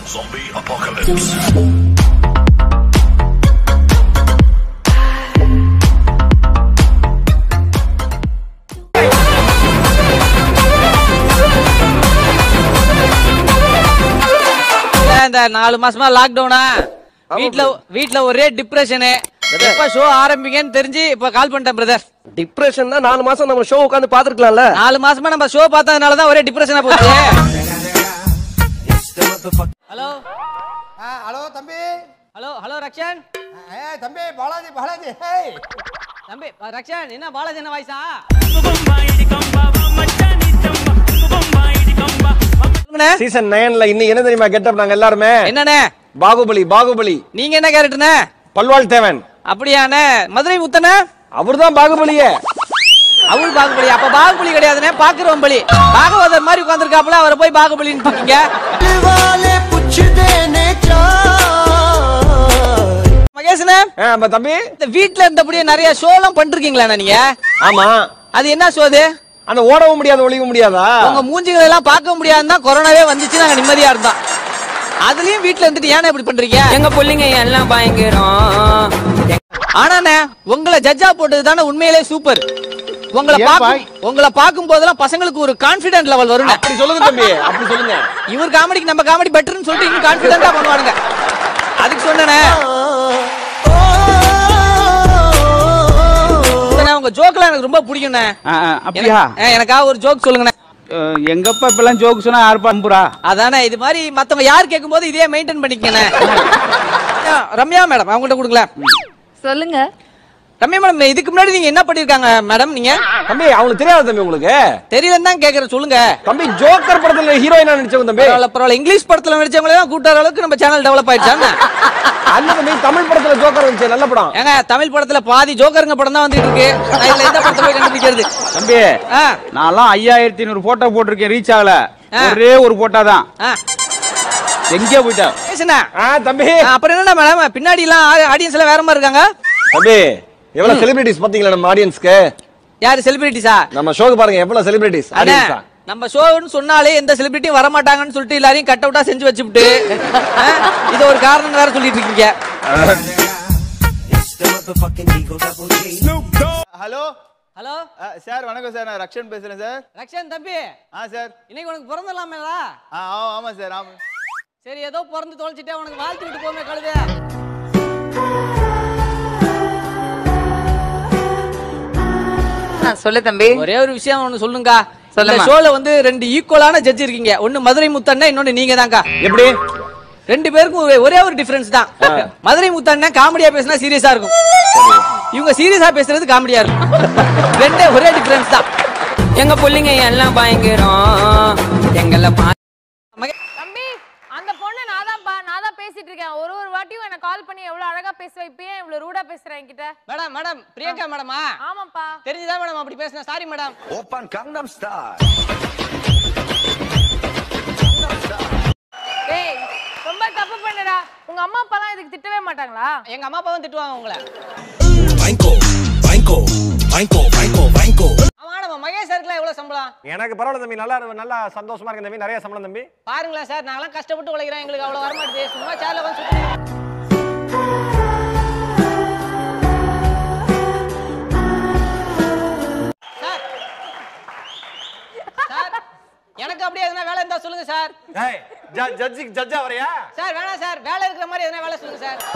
Zombie apocalypse. இந்த நாலு மாசமா லாக்டவுனா வீட்ல வீட்ல ஒரே டிப்ரெஷனு எப்ப ஷோ ஆரம்பிங்கன்னு தெரிஞ்சு இப்ப கால் பண்ணிட்டேன் பிரதர் டிப்ரெஷன்னா நாலு மாசம் நம்ம ஷோ உட்காந்து பாத்துருக்கலாம்ல நாலு மாசமா நம்ம ஷோ பார்த்ததுனால தான் ஒரே டிப்ரெஷனா போச்சு ஹலோ ஆ, ஹலோ தம்பி ஹலோ ஹலோ ரக்ஷன் ஏ தம்பி பாலாஜி பாலாஜி ஹேய் தம்பி அஹ், ரக்ஷன் என்ன பாலாஜி என்ன வாய்ஸா சொல்லுங்கண்ணே. சீசன் நைன்ல இன்னும் என்ன தெரியுமா கெட்டப் நாங்க எல்லாருமே என்னண்ணே பாகுபலி பாகுபலி நீங்க என்ன கேரக்டர்ண்ணே பல்வாள் தேவன் அப்படியாண்ணே மதுரை முத்தண்ணே அவர்தான் பாகுபலியே அவள் பாகுபலி அப்ப பாகுபலி கிடையாதுண்ணே பாக்குறவன் பலி பாகவதர் மாதிரி உட்காந்துருக்காப்புல அவரை போய் பாகுபலின்னு இருக்கீங்க மகேஷ்ண்ணே ஆ, நம்ம தம்பி இந்த வீட்ல இருந்தபடியே நிறைய ஷோலாம் பண்ணிருக்கீங்களா நீங்க ஆமா அது என்ன ஷோ அது அந்த ஓடவும் முடியாது ஒளிவும் முடியாதா உங்க மூஞ்சிகளை எல்லாம் பார்க்க முடியாதுன்னு தான் கொரோனாவே வந்துச்சு நாங்க நிம்மதியா இருந்தோம் அதுலயும் வீட்ல இருந்துட்டு ஏன்னா இப்படி பண்றீங்க எங்க புள்ளைங்க எல்லாம் பயங்கரம் ஆனாண்ணே உங்களை ஜட்ஜா போட்டது தானே உண்மையிலே சூப்பர் உங்களை பார்க்கும் உங்களை பார்க்கும் போதெல்லாம் பசங்களுக்கு ஒரு கான்பிடன்ட் லெவல் வரும் அப்படி சொல்லுங்க தம்பி அப்படி சொல்லுங்க இவர் காமெடிக்கு நம்ம காமெடி பெட்டர்னு சொல்லிட்டு இன்னும் கான்பிடண்டா பண்ணுவானுங்க அதுக்கு சொன்னேனே அண்ணே, உங்க ஜோக்லாம் எனக்கு ரொம்ப பிடிக்கும்ண்ணே ஆ, ஆ, அப்படியா எனக்கு- ஆ, எனக்காக ஒரு ஜோக் சொல்லுங்கண்ணே அஹ், எங்கப்பா இப்பெல்லாம் ஜோக்கு சொன்னா யாருப்பா நம்புறா அதானே இது மாதிரி மத்தவங்க யார் கேட்கும்போது இதே மெயின்டைன் பண்ணிக்கண்ணே ஆ, ரம்யா மேடம் அவங்கள்ட்ட கொடுங்களேன் சொல்லுங்க ரம்யா மேடம் இதுக்கு முன்னாடி நீங்க என்ன பண்ணிருக்காங்க மேடம் நீங்க தம்பி அவங்களுக்கு தெரியாது தம்பி உங்களுக்கு தெரியலன்னு தான் கேக்குறேன் சொல்லுங்க தம்பி ஜோக்கர் படத்துல ஹீரோயினா நடிச்சவங்க தம்பி பரவாயில்ல பரவாயில்ல இங்கிலீஷ் படத்துல நடிச்சவங்களே தான் கூட்டுற அளவுக்கு நம்ம சேனல் டெவலப் ஆயிடுச்சா அந்த தம்பி தமிழ் படத்துல ஜோக்கர் வந்துச்சு நல்ல படம் ஏங்க தமிழ் படத்துல பாதி ஜோக்கருங்க படம் தான் வந்துட்டு இருக்கு நான் இதுல எந்த படத்தை போய் கண்டுபிடிக்கிறது தம்பி ஆ, நான்லாம் ஐயாயிரத்தி ஐநூறு போட்டோ போட்டிருக்கேன் ரீச் ஆகல ஆ. ஒரே ஒரு போட்டோ தான் ஆ, எங்கேயோ போயிட்டா பேசுண்ணே. ஆ தம்பி ஆ, அப்புறம் என்னடா மேடம் பின்னாடி எல்லாம் ஆடியன்ஸ் எல்லாம் வேற மாதிரி இருக்காங்க தம்பி எவ்வளவு செலிபிரிட்டிஸ் பாத்தீங்களா நம்ம ஆடியன்ஸ்க்கு யாரு செலிபிரிட்டிஸா நம்ம ஷோக்கு பாருங்க எவ்வளவு செலிபிரிட்டிஸ் அண்ணே ஆடியன்ஸா நம்ம ஷோன்னு சொன்னாலே எந்த செலிபிரிட்டியும் வர மாட்டாங்கன்னு சொல்லிட்டு எல்லாரையும் கட் அவுட்டா செஞ்சு வச்சுட்டு இது ஒரு காரணம் வேற சொல்லிட்டு இருக்கீங்க ஹலோ ஹலோ சார் வணக்கம் சார் நான் ரக்ஷன் பேசுறேன் சார் ரக்ஷன் தம்பி ஆ சார் இன்னைக்கு உனக்கு பிறந்தலாமேடா ஆ ஆ- ஆமா சார் ஆமா சரி ஏதோ பிறந்து தொலைச்சிட்டே உனக்கு வாழ்த்து விட்டு போமே கழுது ஆ, சொல்லு தம்பி ஒரே ஒரு விஷயம் ஒண்ணு சொல்லுங்க இந்த சொல்லும்மா. ஷோல வந்து ரெண்டு ஈக்குவலான ஜட்ஜ் இருக்கீங்க ஒன்னு மதுரை முத்தண்ணா இன்னொன்னு நீங்க தான்க்கா எப்படி ரெண்டு பேருக்கும் ஒரே- ஒரே ஒரு டிஃபரன்ஸ் தான் மதுரை முத்தண்ணா காமெடியா பேசினா சீரியஸா இருக்கும் இவங்க சீரியஸா பேசுறது காமெடியா இருக்கும் ரெண்டே ஒரே டிஃபரன்ஸ் தான் எங்க புள்ளைங்க எல்லாம் பயங்கரம் எங்களை பா தம்பி அந்த பொண்ணு நான் தான்ப்பா நான் தான் பேசிட்டு இருக்கேன் ஒரு ஒரு வாட்டியும் எனக்கு கால் பண்ணி எவ்வளவு அழகா பேசுவ இப்பயே இவ்வளவு ரூடா பேசுறேன் என்கிட்ட மேடம் மேடம் பிரியங்கா மேடமா ஆமாப்பா தெரிஞ்சுதான் மேடம் அப்படி பேசினேன் sorry madam Open Gangnam Style. டேய் ரொம்ப தப்பு பண்ணுடா உங்க அம்மா அப்பாலாம் இதுக்கு திட்டவே மாட்டாங்களா எங்க அம்மா அப்பாவும் திட்டுவாங்க உங்களை Banco, banco, banco, banco, banco. ஆமா நம்ம மகேஷ் சாருக்குலாம் எவ்வளவு சம்பளம் எனக்கு பரவாயில்ல தம்பி நல்லா இருக்கு நல்லா சந்தோஷமா இருக்கு தம்பி நிறைய சம்பளம் தம்பி பாருங்களேன் சார் நாங்களாம் கஷ்டப்பட்டு உழைக்கிறோம் எங்களுக்கு அவ்வளவு வர மாட்டேது சும்மா சேர்ல வந்து சுத்தி சார் சார் எனக்கு அப்படியே எதனா வேலை இருந்தா சொல்லுங்க சார் ஏய் ஜட்ஜுக்கு ஜட்ஜா வரையா சார் வேணாம் சார் வேலை இருக்கிற மாதிரி எதனா வேலை சொல்லுங்க சார்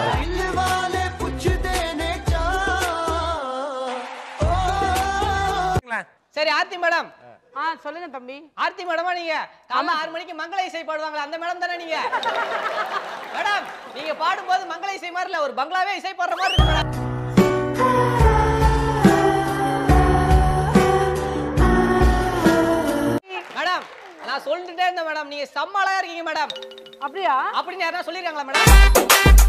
சரி ஆர்த்தி மேடம் ஆ சொல்லுங்க தம்பி ஆர்த்தி மேடமா நீங்க காலைல ஆறு மணிக்கு மங்கள இசை பாடுவாங்களா அந்த மேடம் தானே நீங்க மேடம் நீங்க பாடும்போது மங்கள இசை மாதிரி இல்ல ஒரு பங்களாவே இசை பாடுற மாதிரி இருக்கு மேடம் மேடம் நான் சொல்லிட்டே இருந்தேன் மேடம் நீங்க செம்ம அழகா இருக்கீங்க மேடம் அப்படியா அப்படின்னு யாரா சொல்லிருக்காங்களா மேடம்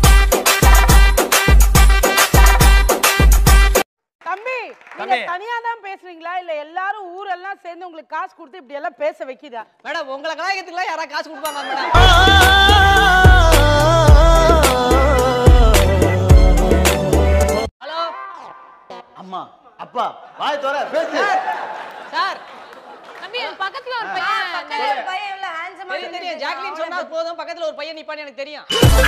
தம்பி நீங்க தனியா தான் பேசுறீங்களா இல்ல எல்லாரும் ஊரெல்லாம் சேர்ந்து உங்களுக்கு காசு கொடுத்து இப்படி எல்லாம் பேச வைக்குதா மேடம் உங்களை கலாய்க்கிறதுக்குலாம் யாரா காசு கொடுப்பாங்க மேடம் ஹலோ அம்மா அப்பா வாய் தோற பேசு சார் தம்பி என் பக்கத்துல ஒரு பையன் பையன் எவ்வளவு handsome ஆ தெரியும், தெரியும். நீங்க ஜாக்லின் சொன்னா போதும் பக்கத்துல ஒரு பையன் நிப்பான்னு எனக்கு தெரியும்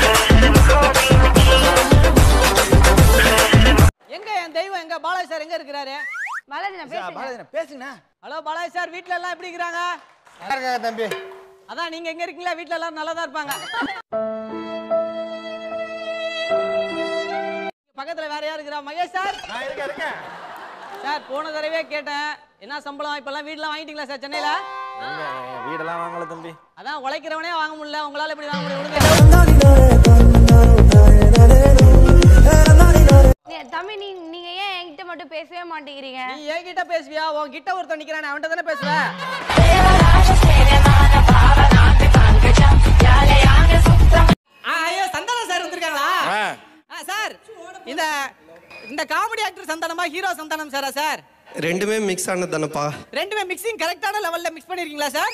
எங்க என் தெய்வம் எங்க பாலாஜி சார் எங்க இருக்கிறாரு பாலாஜி நான் பேசுறேன் பாலாஜி பேசுங்கண்ணா ஹலோ பாலாஜி சார் வீட்ல எல்லாம் எப்படி இருக்கிறாங்க நல்லா இருக்காங்க தம்பி அதான் நீங்க எங்க இருக்கீங்களா வீட்ல எல்லாரும் நல்லா தான் இருப்பாங்க பக்கத்துல வேற யார் இருக்கிறா மகேஷ் சார் நான் இருக்கேன் இருக்கேன் சார் போன தடவையே கேட்டேன் என்ன சம்பளம் இப்பெல்லாம் வீட்லாம் வாங்கிட்டீங்களா சார் சென்னையில எங்க வீடெல்லாம் வாங்கல தம்பி அதான் உழைக்கிறவனே வாங்க முடியல உங்களால எப்படி வாங்க முடியும் விடுங்க. தம்பி நீ நீங்க ஏன் என்கிட்ட மட்டும் பேசவே மாட்டேங்கிறீங்க நீ என்கிட்ட பேசுவியா உன் கிட்ட ஒருத்தன் நிக்கிறானே அவன்கிட்ட தானே பேசுவ ஆ, ஐயோ சந்தானம் சார் வந்திருக்காங்களா ஆ, சார் இந்த இந்த காமெடி ஆக்டர் சந்தானமா ஹீரோ சந்தானம் சாரா சார் ரெண்டுமே மிக்ஸ் ஆனது தானப்பா ரெண்டுமே மிக்சிங் கரெக்டான லெவல்ல மிக்ஸ் பண்ணிருக்கீங்களா சார்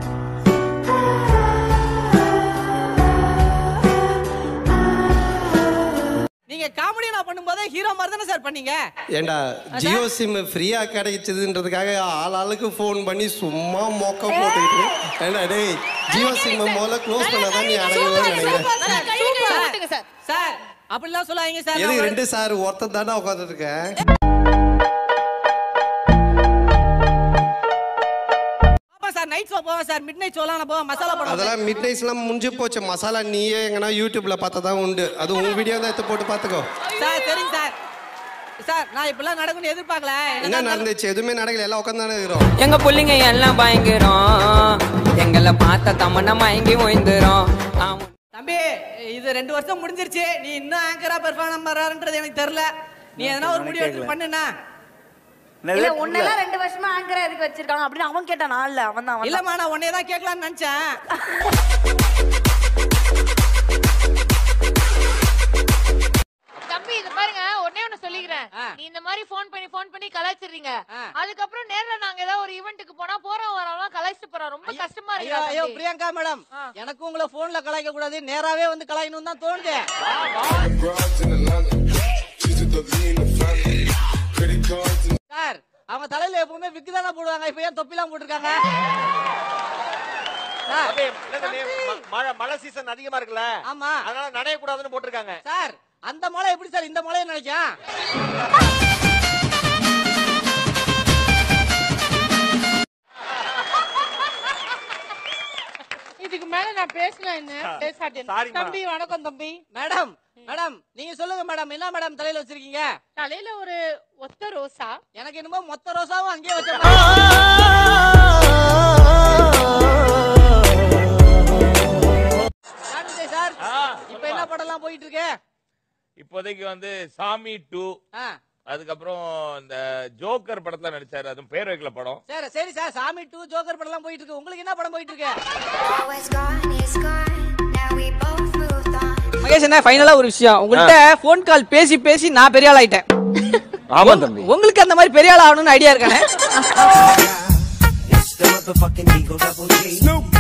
நீங்க காமெடி நான் பண்ணும்போது ஹீரோ மாதிரி தானே சார் பண்ணீங்க ஏண்டா ஜியோ சிம் ஃப்ரீயா கிடைச்சதுன்றதுக்காக ஆள் ஆளுக்கு ஃபோன் பண்ணி சும்மா மொக்க போட்டுக்கிட்டு ஏண்டா டேய் ஜியோ சிம் முதல்ல க்ளோஸ் பண்ணாதான் நீ அடங்குவேன்னு நினைக்கிறேன் சார் சார் அப்படிலாம் சொல்லாதீங்க சார் எதுக்கு நான் ரெண்டு சார் ஒருத்தன் தானே உட்காந்துருக்கேன் பாப்பா சார் நைட் ஷோ போவேன் சார் மிட் நைட் ஷோலாம் நான் போவேன் மசாலா படம் அதெல்லாம் மிட் நைட்ஸ்லாம் முடிஞ்சு போச்சு மசாலா நீயே எங்கன்னா யூடியூப்ல பார்த்தா தான் உண்டு அது உன் வீடியோ தான் எடுத்து போட்டு பார்த்துக்கோ சார் சரிங்க சார் சார் நான் இப்படிலாம் நடக்கும்னு எதிர்பார்க்கல என்ன நடந்துச்சு எதுவுமே நடக்கல எல்லாம் உட்காந்து தானே இருக்கிறோம் எங்க புள்ளைங்க எல்லாம் பயங்கரம் எங்களை பார்த்த தமன்னா மயங்கி ஓய்ந்துரும் ஆமா தம்பி இது ரெண்டு வருஷம் முடிஞ்சிருச்சு நீ இன்னும் ஆங்கரா பெர்ஃபார்ம் பண்றாருன்றது எனக்கு தெரியல நீ எதனா ஒரு முடிவு எடுத்து பண்ணுனா இல்ல உன்னெல்லாம் ரெண்டு வருஷமா ஆங்கரா எதுக்கு வச்சிருக்காங்க அப்படின்னு அவன் கேட்டான் நான் இல்ல அவன் தான் இல்லம்மா நான் உன்னைய தான் கேட்கலாம்னு நினைச்சேன் தம்பி இது பாருங்க ஒண்ணே ஒண்ணு சொல்லிக்கிறேன் நீ இந்த மாதிரி ஃபோன் பண்ணி ஃபோன் பண்ணி கலாய்ச்சிடுறீங்க அதுக்கப்புறம் நேர்ல நாங்க ஏதாவது ஒரு ஈவென்ட்டுக்கு போனா போறோம் வரவங்க கலாய்ச்சிட்டு போறோம் ரொம்ப கஷ்டமா ஐயோ இருக்கு ஐயோ பிரியங்கா மேடம் எனக்கு உங்களை போன்ல கலாய்க்க கூடாது நேராவே வந்து கலாய்க்கணும் தான் தோணுது சார் அவங்க தலையில எப்பவுமே விக்கு தானே போடுவாங்க இப்ப ஏன் தொப்பிலாம் போட்டிருக்காங்க சார், மழை மழை சீசன் அதிகமா இருக்குல்ல ஆமா அதனால நனைய கூடாதுன்னு போட்டிருக்காங்க சார் அந்த மழை எப்படி சார் இந்த மழையை நினைக்கும் இதுக்கு மேல நான் பேசினேன் என்ன பேசாட்டேன் சாரிம்மா. தம்பி வணக்கம் தம்பி மேடம் மேடம் நீங்க சொல்லுங்க மேடம் என்ன மேடம் தலையில வச்சிருக்கீங்க தலையில ஒரு ஒத்த ரோசா எனக்கு என்னமோ மொத்த ரோசாவும் அங்கேயே வச்ச சார் இப்ப என்ன படம்லாம் போயிட்டு இருக்கு இப்போதைக்கு வந்து சாமி டூ ஆ, அதுக்கப்புறம் இந்த ஜோக்கர் படத்துல நடிச்சாரு அதுவும் பேர் வைக்கல படம் சரி சரி சார் சாமி டூ ஜோக்கர் படம்லாம் போயிட்டு இருக்கு உங்களுக்கு என்ன படம் போயிட்டு இருக்கு மகேஷ் என்ன ஃபைனலா ஒரு விஷயம் உங்கள்கிட்ட ஃபோன் கால் பேசி பேசி நான் பெரிய ஆள் ஆயிட்டேன் ஆமா தம்பி உங்களுக்கு அந்த மாதிரி பெரிய ஆள் ஆகணும்னு ஐடியா இருக்கானே It's the motherfucking Eagle Double G. Snoop